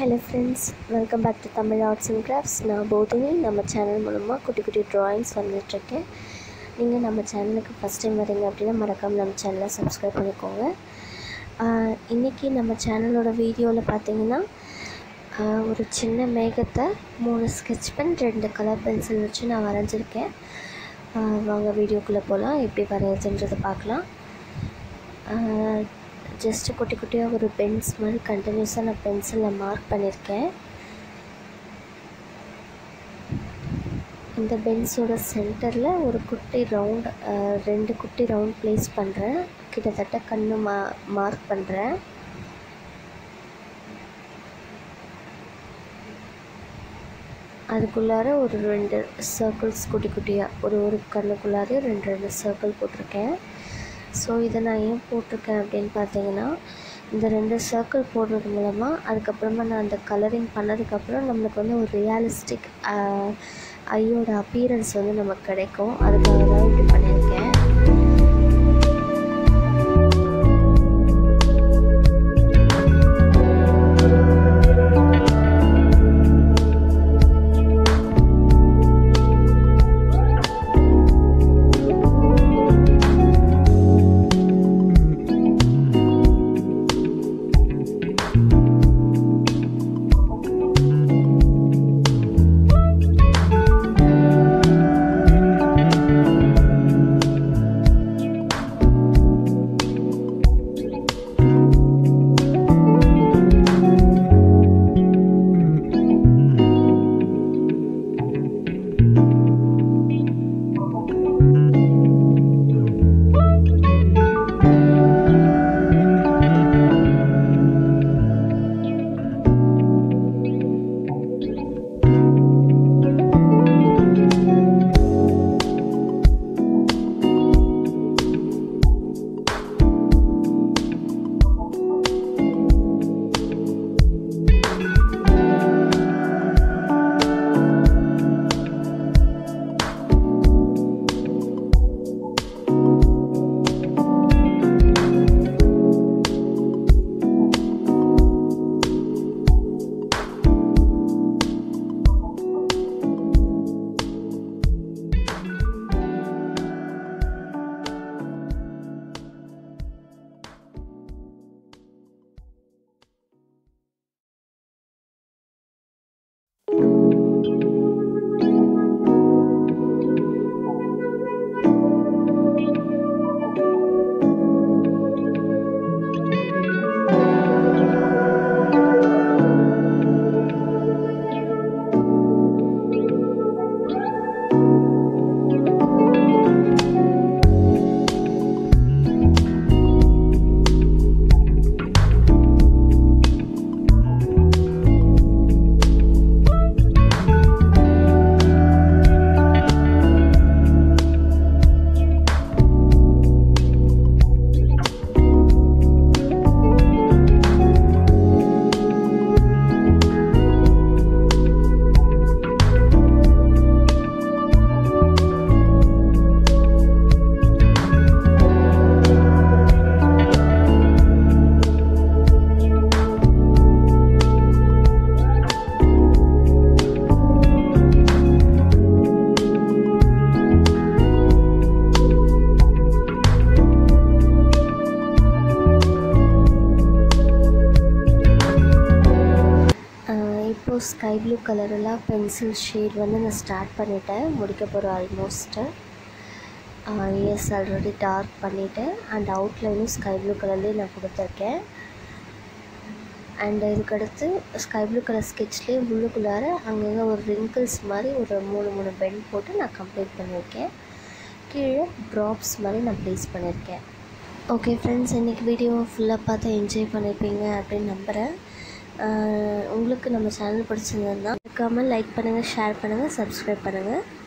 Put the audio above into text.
hello friends welcome back to Tamil arts and crafts நான் போதினி நம்ம channel மூலமாக குட்டி குட்டி ட்ராயிங்ஸ் வந்துட்டுருக்கேன் நீங்கள் நம்ம சேனலுக்கு ஃபஸ்ட் டைம் வரீங்க அப்படின்னா மறக்காமல் நம்ம சேனலை சப்ஸ்கிரைப் பண்ணிக்கோங்க ஆஹ் இன்றைக்கி நம்ம சேனலோட வீடியோவில் பார்த்தீங்கன்னா ஆஹ் ஒரு சின்ன மேகத்தை மூணு ஸ்கெட்ச் பென் ரெண்டு கலர் பென்சில் வச்சு நான் வரைஞ்சிருக்கேன் ஆஹ் வாங்க வீடியோக்குள்ளே போகலாம் எப்படி வரையுதுன்றதை பார்க்கலாம் ஜஸ்ட்டு குட்டி குட்டியாக ஒரு பென்ஸ் மாதிரி கண்டினியூஸாக நான் பென்சிலில் மார்க் பண்ணியிருக்கேன் இந்த பென்ஸோட சென்டரில் ஒரு குட்டி ரவுண்ட் ரெண்டு குட்டி ரவுண்ட் ப்ளேஸ் பண்ணுறேன் கிட்டத்தட்ட கண்ணு மா மார்க் பண்ணுறேன் அதுக்குள்ளார ஒரு ரெண்டு சர்க்கிள்ஸ் குட்டி குட்டியாக ஒரு ஒரு கண்ணுக்குள்ளார ரெண்டு ரெண்டு சர்க்கிள் போட்டிருக்கேன் ஸோ இதை நான் ஏன் போட்டிருக்கேன் அப்படின்னு பார்த்தீங்கன்னா இந்த ரெண்டு சர்க்கிள் போடுறது மூலமாக அதுக்கப்புறமா நான் அந்த கலரிங் பண்ணதுக்கப்புறம் நம்மளுக்கு வந்து ஒரு ரியலிஸ்டிக் ஐயோட அப்பீரன்ஸ் வந்து நமக்கு கிடைக்கும் அதுக்காக தான் இப்படி பண்ணியிருக்கேன் இப்போது ஸ்கை ப்ளூ கலரெல்லாம் பென்சில் ஷேட் வந்து நான் ஸ்டார்ட் பண்ணிட்டேன் முடிக்க போகிறேன் ஆல்மோஸ்ட்டு எஸ் ஆல்ரெடி டார்க் பண்ணிவிட்டேன் அண்ட் அவுட்லைனும் ஸ்கை ப்ளூ கலர்லேயே நான் கொடுத்துருக்கேன் அண்ட் இதுக்கடுத்து ஸ்கை ப்ளூ கலர் ஸ்கெட்ச்லேயே உள்ளுக்குள்ளார அங்கங்கே ஒரு ரிங்கிள்ஸ் மாதிரி ஒரு மூணு மூணு பெண்ட் போட்டு நான் கம்ப்ளீட் பண்ணியிருக்கேன் கீழே ட்ராப்ஸ் மாதிரி நான் ப்ளேஸ் பண்ணியிருக்கேன் ஓகே ஃப்ரெண்ட்ஸ் இன்றைக்கி வீடியோ ஃபுல்லாக பார்த்து என்ஜாய் பண்ணியிருப்பீங்க அப்படின்னு நம்புகிறேன் உங்களுக்கு நம்ம சேனல் பிடிச்சிருந்ததுன்னா மறக்காமல் லைக் பண்ணுங்கள் ஷேர் பண்ணுங்கள் சப்ஸ்கிரைப் பண்ணுங்கள்